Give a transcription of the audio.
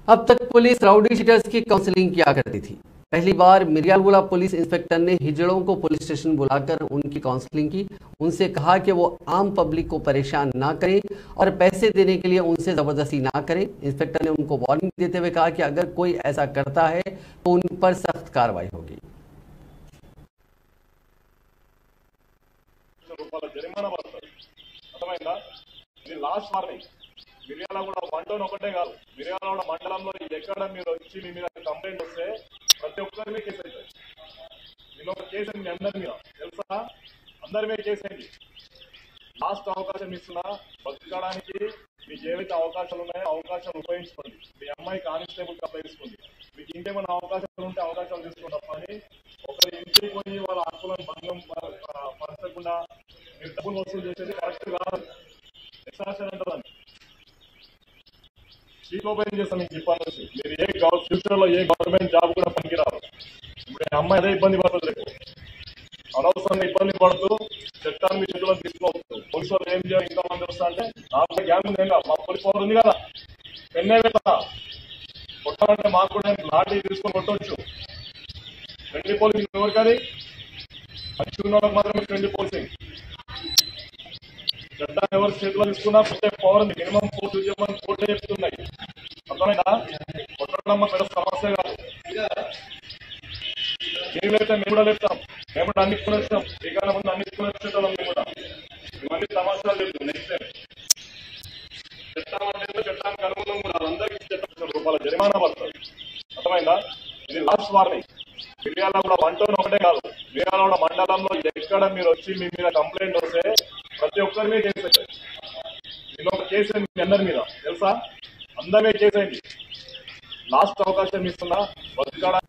अब तक police rowdy sheeters की काउंसलिंग किया करती थी पहली बार मिर्यालगुड़ा पुलिस इंस्पेक्टर ने हिजड़ों को पुलिस स्टेशन बुलाकर उनकी काउंसलिंग की उनसे कहा कि वो आम पब्लिक को परेशान ना करें और पैसे देने के लिए उनसे ज़बरदस्ती ना करें इंस्पेक्टर ने उनको वार्निंग देते हुए कहा कि अगर कोई ऐसा करता है तो उन पर सख्त कार्रवाई होगी రూపాయల జరిమానా పడుతుంది అర్థమైందా ఇది లాస్ట్ వార్నింగ్ మిర్యాల కూడా వన్ టౌన్ ఒకటే కాదు మిర్యాల కూడా మండలంలో ఎక్కడ మీరు వచ్చి మీ మీద కంప్లైంట్ వస్తే ప్రతి ఒక్కరి మీద కేసు అవుతుంది నేను ఒక కేసు అయింది మీ అందరి మీద తెలుసా అందరి మీద కేసు అయింది లాస్ట్ అవకాశం ఇస్తున్నా బతకడానికి మీకు ఏవైతే అవకాశాలు ఉన్నాయో అవకాశాలు ఉపయోగించుకోండి మీ అమ్మాయి కానిస్టేబుల్ అప్లై చేసుకోండి మీకు ఇంకేమైనా అవకాశాలు ఉంటే అవకాశాలు తీసుకోండి తప్ప అని ఒకరి ఇంటికి పోయి వాళ్ళ హక్కులను భంగం ప- ప- పరచకుండా మీరు డబ్బులు వసూలు చేసేది కరెక్ట్ కాదు ఎక్సాషన్ అంటారు షీట్ ఓపెన్ చేస్తాం మీకు ఇప్పటి నుంచి మీరు ఏ ఫ్యూచర్ లో ఏ గవర్నమెంట్ జాబ్ కూడా పనికిరారు ఇప్పుడు ఈ అమ్మాయి అదే ఇబ్బంది పడుతుంది రేపు అనవసరంగా ఇబ్బంది పడుతూ చట్టాన్ని మీ చేతిలో తీసుకోవచ్చు పోలీసు వాళ్ళు ఏం చేయాలి ఇంకా మంది వస్తా అంటే నాకు గ్యాంగ్ ఉంది కదా మా పోలీస్ పవర్ ఉంది కదా పెన్నే కదా కొట్టాలంటే మాకు కూడా లాఠీ తీసుకొని కొట్టవచ్చు ట్వంటీ పోలీసింగ్ ఎవరికది మంచి ఉన్న వాళ్ళకి మాత్రమే ట్వంటీ పోలీసింగ్ చట్టాన్ని ఎవరు చేతిలో తీసుకున్నా పుట్టే పవర్ ఉంది మినిమం ఫోర్స్ ఉద్యమం కోర్టు చెప్తున్నాయి అర్థమైందా కొట్టడం పెద్ద సమస్య కాదు మీరు లేకపోతే మేము కూడా లేపుతాం మేము కూడా అన్నిటికొని వచ్చాం మీకన్నా ముందు అన్నిటికొని వచ్చేటోళ్ళం మేము కూడా ఇవన్నీ తమాషాలు లేదు నెక్స్ట్ టైం చట్టం అంటే చట్టానికి అనుగుణంగా కూడా అందరికీ చట్టం రూపాయల జరిమానా పడుతుంది అర్థమైందా ఇది లాస్ట్ వార్నింగ్ మిర్యాల కూడా వన్ టౌన్ ఒకటే కాదు మిర్యాల కూడా మండలంలో ఎక్కడ మీరు వచ్చి మీ మీద కంప్లైంట్ వస్తే ప్రతి ఒక్కరి మీద కేసు అవుతుంది నేను ఒక కేసు అయింది మీ అందరి మీద తెలుసా అందరి మీద కేసు అయింది లాస్ట్ అవకాశం ఇస్తున్నా బతకడానికి